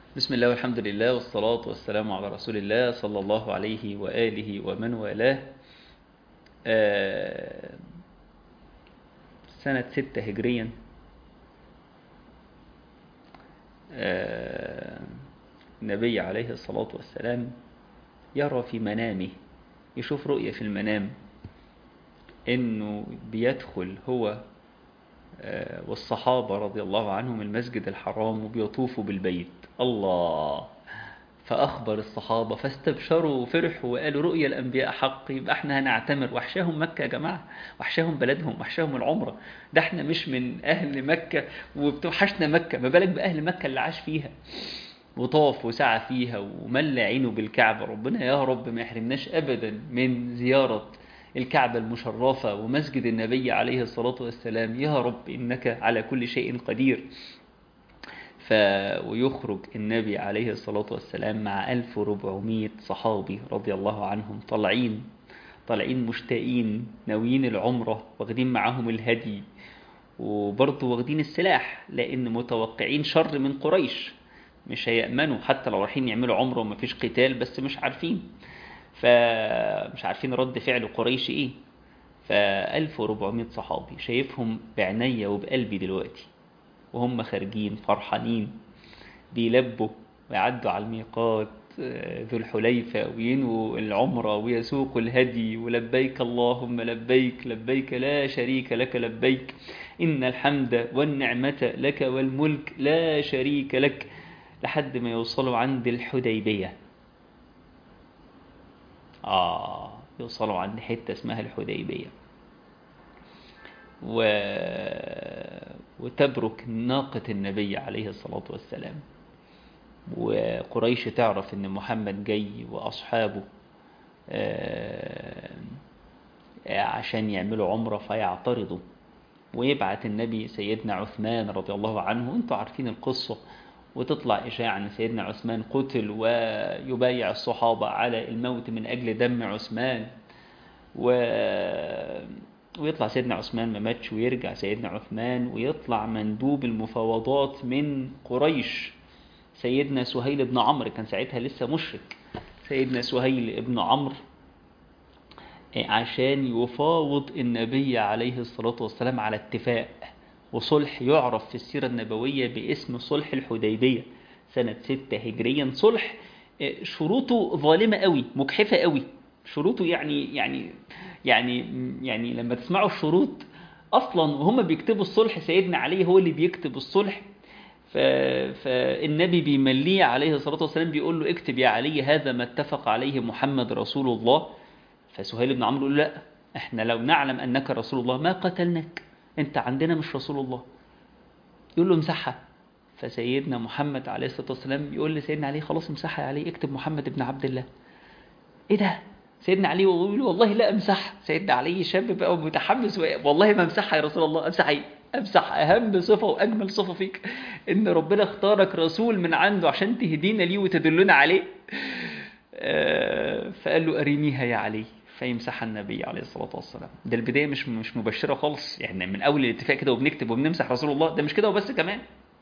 بسم الله والحمد لله والصلاة والسلام على رسول الله صلى الله عليه وآله ومن والاه آه، سنة ستة هجريا آه، النبي عليه الصلاة والسلام يرى في منامه يشوف رؤية في المنام انه بيدخل هو آه، والصحابة رضي الله عنهم المسجد الحرام وبيطوفوا بالبيت الله فأخبر الصحابة فاستبشروا وفرحوا وقالوا رؤيا الأنبياء حق يبقى احنا هنعتمر وحشاهم مكة يا جماعة وحشاهم بلدهم وحشاهم العمرة ده احنا مش من أهل مكة وبتوحشنا مكة ما بالك بأهل مكة اللي عاش فيها وطاف وسعى فيها وملى عينه بالكعبة ربنا يا رب ما يحرمناش أبدا من زيارة الكعبة المشرفة ومسجد النبي عليه الصلاة والسلام يا رب إنك على كل شيء قدير ف... ويخرج النبي عليه الصلاة والسلام مع 1400 صحابي رضي الله عنهم طالعين طالعين مشتاقين ناويين العمرة واخدين معاهم الهدي وبرضه واخدين السلاح لأن متوقعين شر من قريش مش هيأمنوا حتى لو رايحين يعملوا عمرة ومفيش قتال بس مش عارفين فمش عارفين رد فعل قريش ايه ف 1400 صحابي شايفهم بعينيا وبقلبي دلوقتي وهم خارجين فرحانين بيلبوا ويعدوا على الميقات ذو الحليفة وينووا العمرة ويسوقوا الهدي ولبيك اللهم لبيك لبيك لا شريك لك لبيك إن الحمد والنعمة لك والملك لا شريك لك لحد ما يوصلوا عند الحديبية آه يوصلوا عند حتة اسمها الحديبية و... وتبرك ناقة النبي عليه الصلاة والسلام وقريش تعرف ان محمد جاي واصحابه آه... عشان يعملوا عمرة فيعترضوا ويبعت النبي سيدنا عثمان رضي الله عنه انتوا عارفين القصة وتطلع إشاعة أن سيدنا عثمان قتل ويبايع الصحابة على الموت من أجل دم عثمان و... ويطلع سيدنا عثمان ما ماتش ويرجع سيدنا عثمان ويطلع مندوب المفاوضات من قريش سيدنا سهيل بن عمرو كان ساعتها لسه مشرك سيدنا سهيل بن عمرو عشان يفاوض النبي عليه الصلاة والسلام على اتفاق وصلح يعرف في السيرة النبوية باسم صلح الحديبية سنة ستة هجريا صلح شروطه ظالمة قوي مجحفة قوي شروطه يعني يعني يعني يعني لما تسمعوا الشروط اصلا وهم بيكتبوا الصلح سيدنا علي هو اللي بيكتب الصلح ف... فالنبي بيمليه عليه الصلاة والسلام بيقول له اكتب يا علي هذا ما اتفق عليه محمد رسول الله فسهيل بن عمرو يقول له لا احنا لو نعلم انك رسول الله ما قتلناك انت عندنا مش رسول الله يقول له امسحها فسيدنا محمد عليه الصلاة والسلام يقول لسيدنا علي خلاص امسحها يا علي اكتب محمد بن عبد الله ايه ده سيدنا علي يقول له والله لا امسحها سيدنا علي شاب بقى متحمس والله ما امسحها يا رسول الله امسح ايه امسح اهم صفة واجمل صفة فيك ان ربنا اختارك رسول من عنده عشان تهدينا ليه وتدلنا عليه فقال له ارينيها يا علي فيمسحها النبي عليه الصلاة والسلام ده البداية مش مش مبشرة خالص يعني من أول الاتفاق كده وبنكتب وبنمسح رسول الله ده مش كده وبس كمان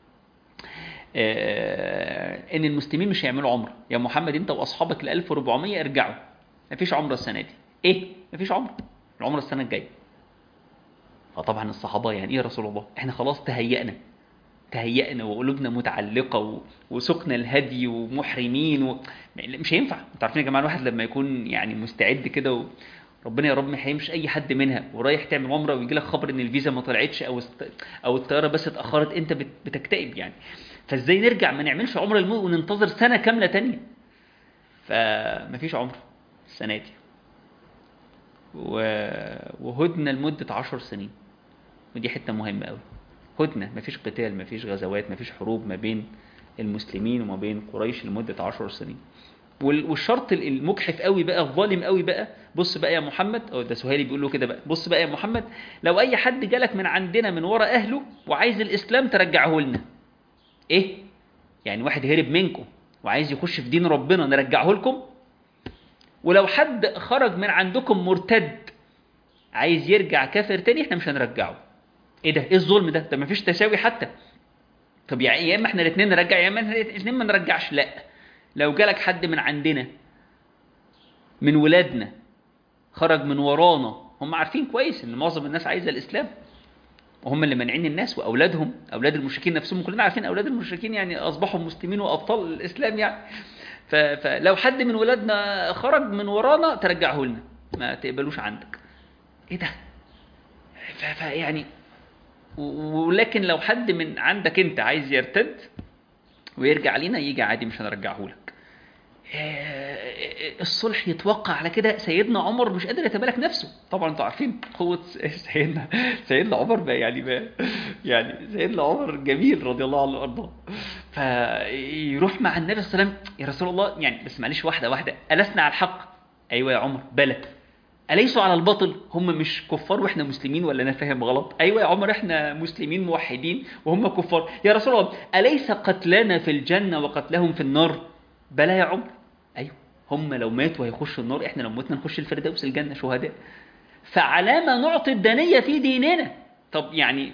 آه إن المسلمين مش هيعملوا عمرة يا محمد أنت وأصحابك ال 1400 ارجعوا مفيش عمرة السنة دي إيه مفيش عمرة العمرة السنة الجاية فطبعا الصحابة يعني إيه يا رسول الله إحنا خلاص تهيأنا تهيأنا وقلوبنا متعلقة وسقنا الهدي ومحرمين و... مش هينفع انتوا عارفين يا جماعة الواحد لما يكون يعني مستعد كده و... ربنا يا رب ما يحرمش اي حد منها ورايح تعمل عمره ويجي لك خبر ان الفيزا ما طلعتش او است... او الطياره بس اتاخرت انت بت... بتكتئب يعني فازاي نرجع ما نعملش عمره الموت وننتظر سنه كامله تانية فمفيش عمره السنه دي و... وهدنا لمده عشر سنين ودي حته مهمه قوي هدنة مفيش قتال مفيش غزوات مفيش حروب ما بين المسلمين وما بين قريش لمدة عشر سنين والشرط المجحف قوي بقى الظالم قوي بقى بص بقى يا محمد او ده سهيلي بيقول له كده بقى بص بقى يا محمد لو اي حد جالك من عندنا من ورا اهله وعايز الاسلام ترجعه لنا ايه يعني واحد هرب منكم وعايز يخش في دين ربنا نرجعه لكم ولو حد خرج من عندكم مرتد عايز يرجع كافر تاني احنا مش هنرجعه ايه ده ايه الظلم ده ده مفيش تساوي حتى طب يعني يا اما احنا الاثنين نرجع يا اما احنا الاثنين ما نرجعش لا لو جالك حد من عندنا من ولادنا خرج من ورانا هم عارفين كويس ان معظم الناس عايزه الاسلام وهم اللي مانعين الناس واولادهم اولاد المشركين نفسهم كلنا عارفين اولاد المشركين يعني اصبحوا مسلمين وابطال الاسلام يعني ف- فلو حد من ولادنا خرج من ورانا ترجعه لنا ما تقبلوش عندك ايه ده ف- فيعني و- ولكن لو حد من عندك انت عايز يرتد ويرجع لينا يجي عادي مش هنرجعه لك آه، الصلح يتوقع على كده سيدنا عمر مش قادر يتمالك نفسه طبعا انتوا عارفين قوة سيدنا سيدنا عمر بقى يعني بقى يعني سيدنا عمر جميل رضي الله عنه وارضاه فيروح مع النبي صلى الله عليه وسلم يا رسول الله يعني بس معلش واحدة واحدة ألسنا على الحق أيوة يا عمر بلى أليسوا على الباطل هم مش كفار وإحنا مسلمين ولا أنا فاهم غلط أيوة يا عمر إحنا مسلمين موحدين وهم كفار يا رسول الله أليس قتلنا في الجنة وقتلهم في النار بلى يا عمر أيوة هم لو ماتوا هيخشوا النار إحنا لو متنا نخش الفردوس الجنة شهداء فعلى ما نعطي الدنية في ديننا طب يعني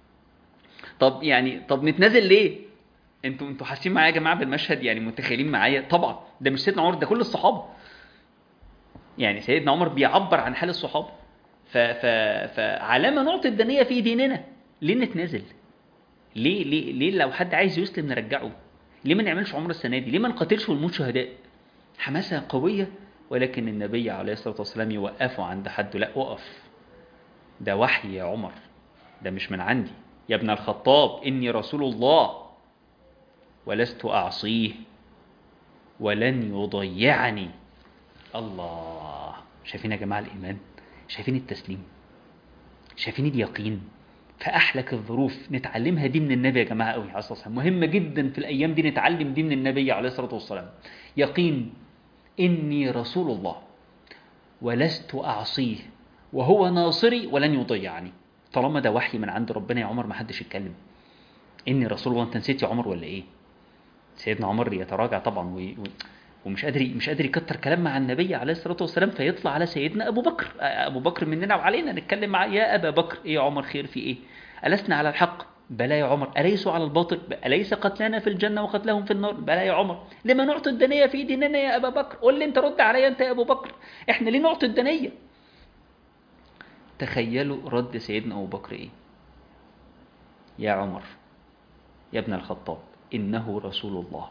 طب يعني طب نتنازل ليه انتوا انتوا حاسين معايا يا جماعه بالمشهد يعني متخيلين معايا طبعا ده مش سيدنا عمر ده كل الصحابه يعني سيدنا عمر بيعبر عن حال الصحابه ف ف فعلى ما نعطي الدنيه في ديننا ليه نتنازل ليه ليه ليه لو حد عايز يسلم نرجعه ليه ما نعملش عمره السنه دي ليه ما نقاتلش ونموت شهداء حماسه قويه ولكن النبي عليه الصلاه والسلام يوقفه عند حد لا اقف ده وحي يا عمر ده مش من عندي يا ابن الخطاب اني رسول الله ولست اعصيه ولن يضيعني الله شايفين يا جماعه الايمان شايفين التسليم شايفين اليقين فأحلك الظروف نتعلمها دي من النبي يا جماعة قوي عليه الصلاة والسلام مهمة جدا في الأيام دي نتعلم دي من النبي عليه الصلاة والسلام يقين إني رسول الله ولست أعصيه وهو ناصري ولن يضيعني طالما ده وحي من عند ربنا يا عمر ما حدش يتكلم إني رسول الله أنت نسيت يا عمر ولا إيه سيدنا عمر يتراجع طبعا وي... ومش قادر مش قادر يكتر كلام مع النبي عليه الصلاه والسلام فيطلع على سيدنا ابو بكر ابو بكر مننا وعلينا نتكلم معاه يا ابا بكر ايه يا عمر خير في ايه ألسنا على الحق بلى يا عمر أليسوا على الباطل أليس قتلنا في الجنة وقتلهم في النار بلى يا عمر لما نعطي الدنية في ديننا يا أبا بكر قول لي أنت رد عليا أنت يا أبو بكر إحنا ليه نعطي الدنية تخيلوا رد سيدنا أبو بكر إيه يا عمر يا ابن الخطاب إنه رسول الله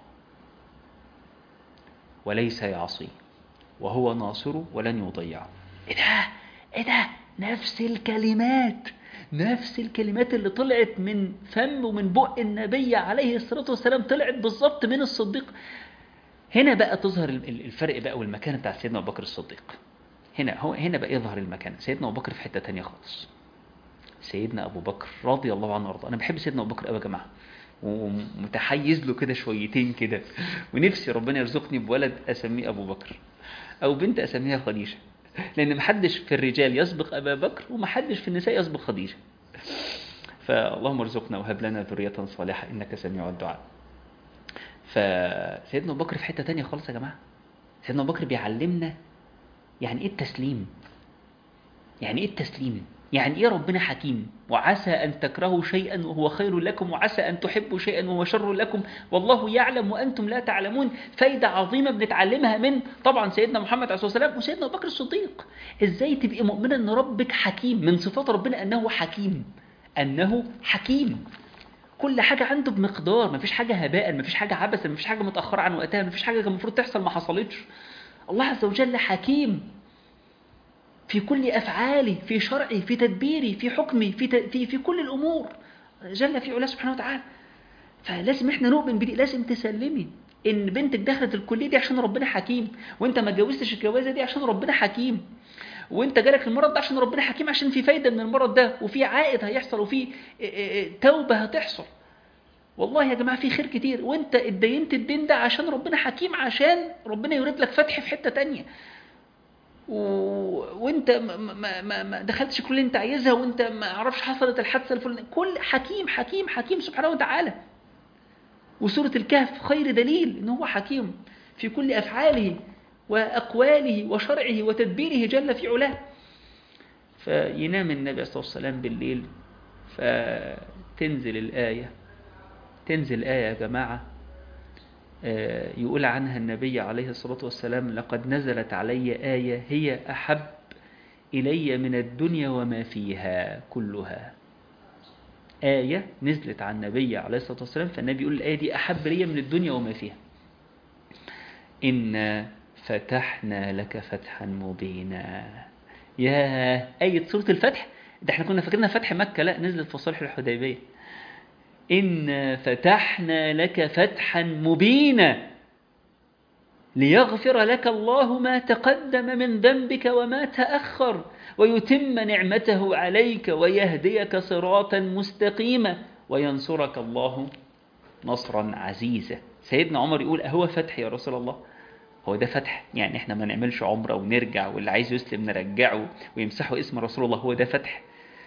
وليس يعصي وهو ناصره ولن يضيعه ايه ده ايه ده نفس الكلمات نفس الكلمات اللي طلعت من فم ومن بق النبي عليه الصلاة والسلام طلعت بالظبط من الصديق هنا بقى تظهر الفرق بقى والمكانة بتاع سيدنا أبو بكر الصديق هنا هو هنا بقى يظهر المكانة سيدنا أبو بكر في حتة تانية خالص سيدنا أبو بكر رضي الله عنه وارضاه أنا بحب سيدنا أبو بكر قوي يا جماعة ومتحيز له كده شويتين كده ونفسي ربنا يرزقني بولد اسميه ابو بكر او بنت اسميها خديجه لان محدش في الرجال يسبق ابا بكر ومحدش في النساء يسبق خديجه فاللهم ارزقنا وهب لنا ذريه صالحه انك سميع الدعاء فسيدنا ابو بكر في حته تانية خالص يا جماعه سيدنا ابو بكر بيعلمنا يعني ايه التسليم يعني ايه التسليم يعني ايه ربنا حكيم وعسى ان تكرهوا شيئا وهو خير لكم وعسى ان تحبوا شيئا وهو شر لكم والله يعلم وانتم لا تعلمون فايده عظيمه بنتعلمها من طبعا سيدنا محمد عليه الصلاه والسلام وسيدنا ابو بكر الصديق ازاي تبقي مؤمنه ان ربك حكيم من صفات ربنا انه حكيم انه حكيم كل حاجة عنده بمقدار مفيش حاجة هباء مفيش حاجة عبثا مفيش حاجة متأخرة عن وقتها مفيش حاجة كان المفروض تحصل ما حصلتش الله عز وجل حكيم في كل أفعالي في شرعي في تدبيري في حكمي في, في, في كل الأمور جل في علاه سبحانه وتعالى فلازم احنا نؤمن بدي لازم تسلمي ان بنتك دخلت الكلية دي عشان ربنا حكيم وانت ما اتجوزتش الجوازة دي عشان ربنا حكيم وانت جالك المرض ده عشان ربنا حكيم عشان في فايدة من المرض ده وفي عائد هيحصل وفي توبة هتحصل والله يا جماعة في خير كتير وانت اتدينت الدين ده عشان ربنا حكيم عشان ربنا يريد لك فتح في حتة تانية و... وانت ما, ما, ما, ما دخلتش كل اللي انت عايزها وانت ما اعرفش حصلت الحادثه الفلانيه كل حكيم حكيم حكيم سبحانه وتعالى وسوره الكهف خير دليل ان هو حكيم في كل افعاله واقواله وشرعه وتدبيره جل في علاه فينام النبي صلى الله عليه وسلم بالليل فتنزل الايه تنزل آية يا جماعة يقول عنها النبي عليه الصلاة والسلام لقد نزلت علي آية هي أحب إلي من الدنيا وما فيها كلها آية نزلت عن النبي عليه الصلاة والسلام فالنبي يقول الآية دي أحب لي من الدنيا وما فيها إنا فتحنا لك فتحا مبينا يا آية سورة الفتح ده احنا كنا فاكرينها فتح مكة لا نزلت في صلح الحديبية إنا فتحنا لك فتحا مبينا ليغفر لك الله ما تقدم من ذنبك وما تأخر ويتم نعمته عليك ويهديك صراطا مستقيما وينصرك الله نصرا عزيزا سيدنا عمر يقول أهو فتح يا رسول الله هو ده فتح يعني احنا ما نعملش عمره ونرجع واللي عايز يسلم نرجعه ويمسحوا اسم رسول الله هو ده فتح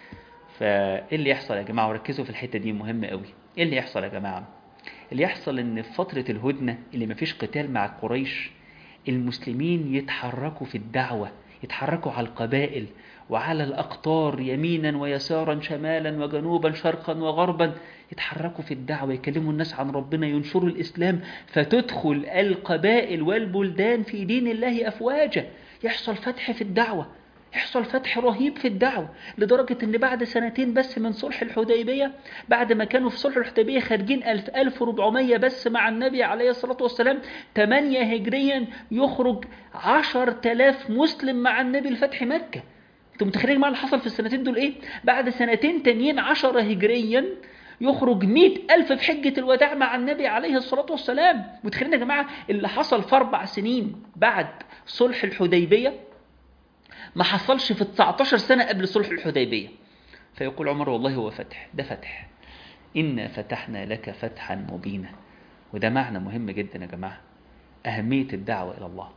فايه اللي يحصل يا جماعه وركزوا في الحته دي مهمه قوي ايه اللي يحصل يا جماعه اللي يحصل ان في فتره الهدنه اللي ما فيش قتال مع قريش المسلمين يتحركوا في الدعوه يتحركوا على القبائل وعلى الأقطار يمينا ويسارا شمالا وجنوبا شرقا وغربا يتحركوا في الدعوة يكلموا الناس عن ربنا ينشروا الإسلام فتدخل القبائل والبلدان في دين الله أفواجا يحصل فتح في الدعوة يحصل فتح رهيب في الدعوة لدرجة ان بعد سنتين بس من صلح الحديبية بعد ما كانوا في صلح الحديبية خارجين 1000 1400 بس مع النبي عليه الصلاة والسلام 8 هجريا يخرج 10000 مسلم مع النبي لفتح مكة انتوا متخيلين ما اللي حصل في السنتين دول ايه بعد سنتين تانيين 10 هجريا يخرج مئة ألف في حجة الوداع مع النبي عليه الصلاة والسلام متخيلين يا جماعة اللي حصل في أربع سنين بعد صلح الحديبية ما حصلش في 19 سنة قبل صلح الحديبية فيقول عمر والله هو فتح ده فتح إنا فتحنا لك فتحا مبينا وده معنى مهم جدا يا جماعة أهمية الدعوة إلى الله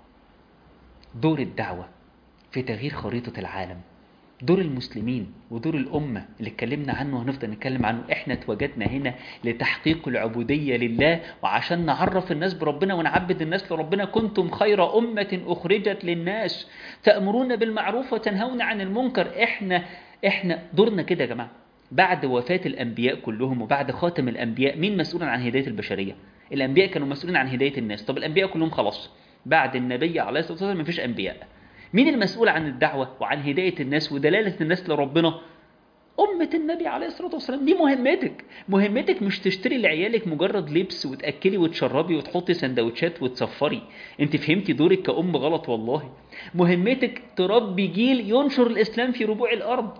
دور الدعوة في تغيير خريطة العالم دور المسلمين ودور الأمة اللي اتكلمنا عنه وهنفضل نتكلم عنه احنا اتوجدنا هنا لتحقيق العبودية لله وعشان نعرف الناس بربنا ونعبد الناس لربنا كنتم خير أمة أخرجت للناس تأمرون بالمعروف وتنهون عن المنكر احنا احنا دورنا كده يا جماعة بعد وفاة الأنبياء كلهم وبعد خاتم الأنبياء مين مسؤول عن هداية البشرية الأنبياء كانوا مسؤولين عن هداية الناس طب الأنبياء كلهم خلاص بعد النبي عليه الصلاة والسلام مفيش أنبياء مين المسؤول عن الدعوة وعن هداية الناس ودلالة الناس لربنا أمة النبي عليه الصلاة والسلام دي مهمتك مهمتك مش تشتري لعيالك مجرد لبس وتأكلي وتشربي وتحطي سندوتشات وتصفري انت فهمتي دورك كأم غلط والله مهمتك تربي جيل ينشر الإسلام في ربوع الأرض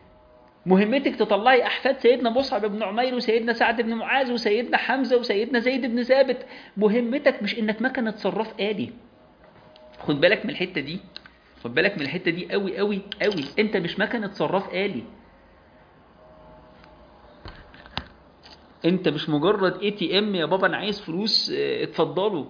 مهمتك تطلعي أحفاد سيدنا مصعب بن عمير وسيدنا سعد بن معاذ وسيدنا حمزة وسيدنا زيد بن ثابت مهمتك مش إنك مكنة صراف آلي خد بالك من الحتة دي خد بالك من الحته دي قوي قوي قوي انت مش مكنه صراف آلي انت مش مجرد اي تي ام يا بابا انا عايز فلوس اه اتفضلوا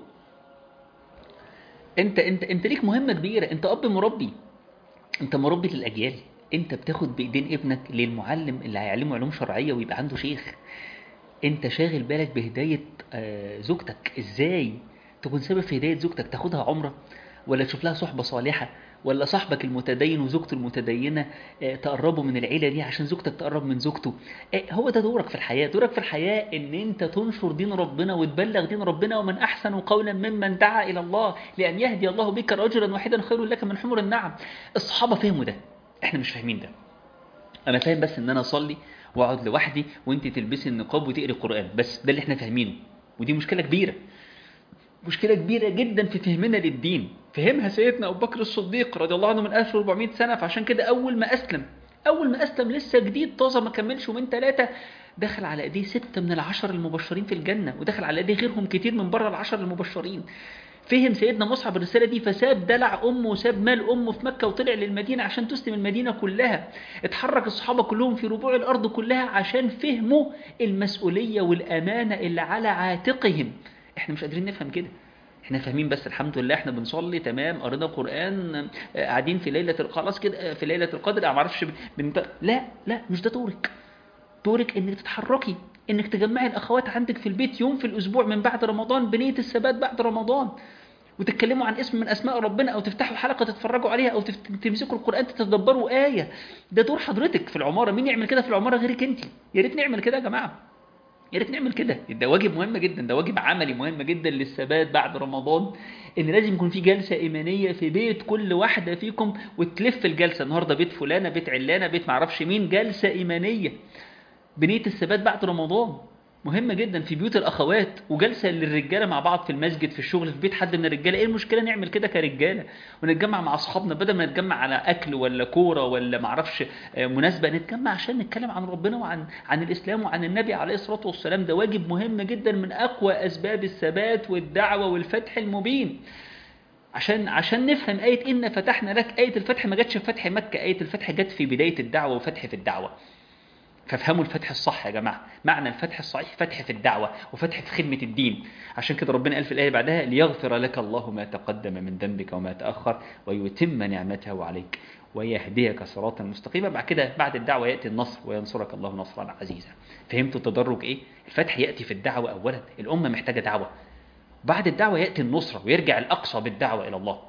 انت انت انت ليك مهمه كبيره انت اب مربي انت مربي للاجيال انت بتاخد بايدين ابنك للمعلم اللي هيعلمه علوم شرعيه ويبقى عنده شيخ انت شاغل بالك بهدايه اه زوجتك ازاي تكون سبب في هدايه زوجتك تاخدها عمره ولا تشوف لها صحبه صالحه ولا صاحبك المتدين وزوجته المتدينة تقربوا من العيلة دي عشان زوجتك تقرب من زوجته هو ده دورك في الحياة دورك في الحياة ان انت تنشر دين ربنا وتبلغ دين ربنا ومن احسن قولا ممن دعا الى الله لان يهدي الله بك رجلا واحدا خير لك من حمر النعم الصحابة فهموا ده احنا مش فاهمين ده انا فاهم بس ان انا اصلي واقعد لوحدي وانت تلبسي النقاب وتقري قرآن بس ده اللي احنا فاهمينه ودي مشكلة كبيرة مشكلة كبيرة جدا في فهمنا للدين فهمها سيدنا أبو بكر الصديق رضي الله عنه من 1400 سنة فعشان كده أول ما أسلم أول ما أسلم لسه جديد طازة ما كملش ومن ثلاثة دخل على ايديه ستة من العشر المبشرين في الجنة ودخل على ايديه غيرهم كتير من بره العشر المبشرين فهم سيدنا مصعب الرسالة دي فساب دلع أمه وساب مال أمه في مكة وطلع للمدينة عشان تسلم المدينة كلها اتحرك الصحابة كلهم في ربوع الأرض كلها عشان فهموا المسؤولية والأمانة اللي على عاتقهم احنا مش قادرين نفهم كده احنا فاهمين بس الحمد لله احنا بنصلي تمام قرينا قرآن قاعدين في ليلة خلاص كده في ليلة القدر ما اعرفش بنت... لا لا مش ده دورك دورك انك تتحركي انك تجمعي الاخوات عندك في البيت يوم في الاسبوع من بعد رمضان بنية الثبات بعد رمضان وتتكلموا عن اسم من اسماء ربنا او تفتحوا حلقه تتفرجوا عليها او تمسكوا القران تتدبروا ايه ده دور حضرتك في العماره مين يعمل كده في العماره غيرك انت يا ريت نعمل كده يا جماعه يا ريت نعمل كده ده واجب مهم جدا ده واجب عملي مهم جدا للثبات بعد رمضان ان لازم يكون في جلسه ايمانيه في بيت كل واحده فيكم وتلف الجلسه النهارده بيت فلانه بيت علانه بيت معرفش مين جلسه ايمانيه بنيه الثبات بعد رمضان مهمه جدا في بيوت الاخوات وجلسه للرجاله مع بعض في المسجد في الشغل في بيت حد من الرجاله ايه المشكله نعمل كده كرجاله ونتجمع مع اصحابنا بدل ما نتجمع على اكل ولا كوره ولا معرفش مناسبه نتجمع عشان نتكلم عن ربنا وعن عن الاسلام وعن النبي عليه الصلاه والسلام ده واجب مهم جدا من اقوى اسباب الثبات والدعوه والفتح المبين عشان عشان نفهم آية إن فتحنا لك آية الفتح ما جاتش في فتح مكة آية الفتح جت في بداية الدعوة وفتح في الدعوة فافهموا الفتح الصح يا جماعة معنى الفتح الصحيح فتح في الدعوة وفتح في خدمة الدين عشان كده ربنا قال في الآية بعدها ليغفر لك الله ما تقدم من ذنبك وما تأخر ويتم نعمته عليك ويهديك صراطا مستقيما بعد كده بعد الدعوة يأتي النصر وينصرك الله نصرا عزيزا فهمتوا التدرج إيه؟ الفتح يأتي في الدعوة أولا الأمة محتاجة دعوة بعد الدعوة يأتي النصرة ويرجع الأقصى بالدعوة إلى الله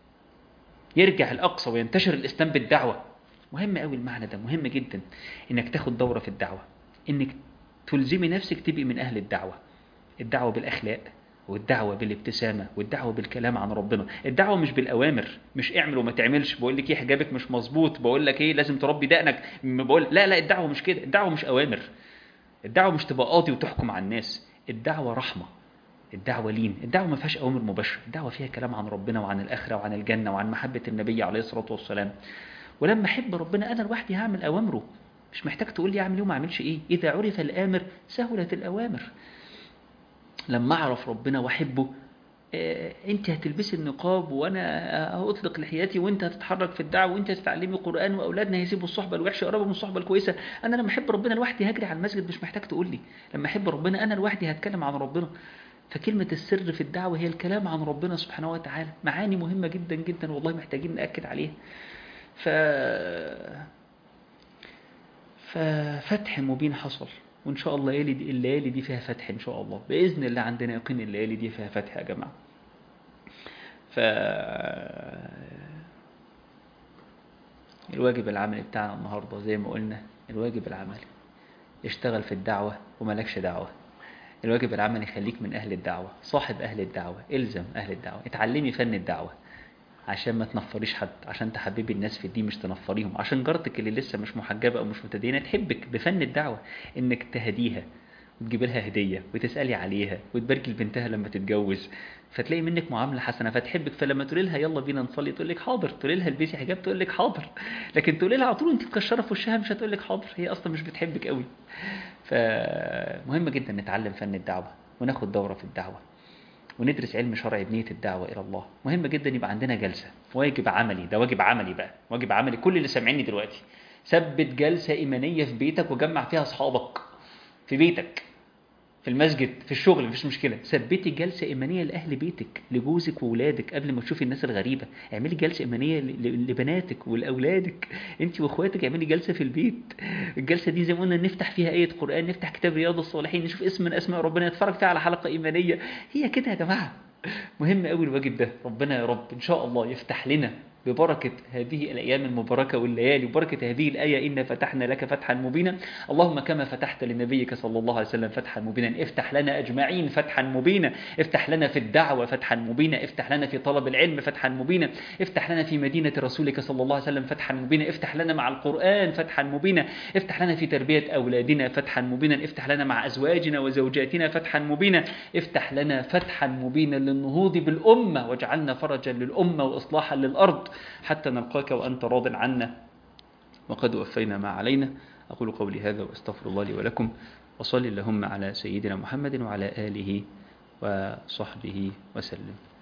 يرجع الأقصى وينتشر الإسلام بالدعوة مهم قوي المعنى ده مهم جدا انك تاخد دورة في الدعوة انك تلزمي نفسك تبقي من اهل الدعوة الدعوة بالاخلاق والدعوة بالابتسامة والدعوة بالكلام عن ربنا الدعوة مش بالأوامر مش اعمل وما تعملش بقول لك ايه حجابك مش مظبوط بقول لك ايه لازم تربي دقنك بقول لا لا الدعوة مش كده الدعوة مش أوامر الدعوة مش تبقى قاضي وتحكم على الناس الدعوة رحمة الدعوة لين الدعوة ما فيهاش أوامر مباشرة الدعوة فيها كلام عن ربنا وعن الآخرة وعن الجنة وعن محبة النبي عليه الصلاة والسلام ولما احب ربنا انا لوحدي هعمل اوامره مش محتاج تقول لي اعمل ايه وما اعملش ايه اذا عرف الامر سهلت الاوامر لما اعرف ربنا واحبه آه انت هتلبسي النقاب وانا هاطلق لحياتي وانت هتتحرك في الدعوه وانت هتتعلمي قران واولادنا هيسيبوا الصحبه الوحشه يقربوا من الصحبه الكويسه انا لما احب ربنا لوحدي هجري على المسجد مش محتاج تقول لي لما احب ربنا انا لوحدي هتكلم عن ربنا فكلمة السر في الدعوة هي الكلام عن ربنا سبحانه وتعالى معاني مهمة جدا جدا والله محتاجين نأكد عليها ف ففتح مبين حصل وإن شاء الله الليالي دي, الليالي دي فيها فتح إن شاء الله بإذن الله عندنا يقين الليالي دي فيها فتح يا جماعة ف الواجب العملي بتاعنا النهاردة زي ما قلنا الواجب العملي اشتغل في الدعوة وملكش دعوة الواجب العملي خليك من أهل الدعوة صاحب أهل الدعوة إلزم أهل الدعوة اتعلمي فن الدعوة عشان ما تنفريش حد عشان تحببي الناس في الدين مش تنفريهم عشان جارتك اللي لسه مش محجبة أو مش متدينة تحبك بفن الدعوة إنك تهديها وتجيب لها هدية وتسألي عليها وتباركي لبنتها لما تتجوز فتلاقي منك معاملة حسنة فتحبك فلما تقولي لها يلا بينا نصلي تقول لك حاضر تقولي لها البسي حجاب تقول لك حاضر لكن تقولي لها على طول انت مكشره في وشها مش هتقول لك حاضر هي اصلا مش بتحبك قوي فمهم جدا نتعلم فن الدعوة وناخد دورة في الدعوة وندرس علم شرع بنية الدعوة إلى الله مهم جدا يبقى عندنا جلسة واجب عملي ده واجب عملي بقى واجب عملي كل اللي سامعيني دلوقتي ثبت جلسة إيمانية في بيتك وجمع فيها أصحابك في بيتك في المسجد في الشغل مفيش مشكلة ثبتي جلسة إيمانية لأهل بيتك لجوزك وولادك قبل ما تشوفي الناس الغريبة اعملي جلسة إيمانية لبناتك ولأولادك أنت وأخواتك اعملي جلسة في البيت الجلسة دي زي ما قلنا نفتح فيها آية قرآن نفتح كتاب رياض الصالحين نشوف اسم من أسماء ربنا نتفرج فيها على حلقة إيمانية هي كده يا جماعة مهم قوي الواجب ده ربنا يا رب إن شاء الله يفتح لنا ببركة هذه الأيام المباركة والليالي وبركة هذه الآية إن فتحنا لك فتحا مبينا اللهم كما فتحت لنبيك صلى الله عليه وسلم فتحا مبينا افتح لنا أجمعين فتحا مبينا افتح لنا في الدعوة فتحا مبينا افتح لنا في طلب العلم فتحا مبينا افتح لنا في مدينة رسولك صلى الله عليه وسلم فتحا مبينا افتح لنا مع القرآن فتحا مبينا افتح لنا في تربية أولادنا فتحا مبينا افتح لنا مع أزواجنا وزوجاتنا فتحا مبينا افتح لنا فتحا مبينا للنهوض بالأمة واجعلنا فرجا للأمة وإصلاحا للأرض حتى نلقاك وأنت راض عنا وقد وفينا ما علينا أقول قولي هذا وأستغفر الله لي ولكم وصل اللهم على سيدنا محمد وعلى آله وصحبه وسلم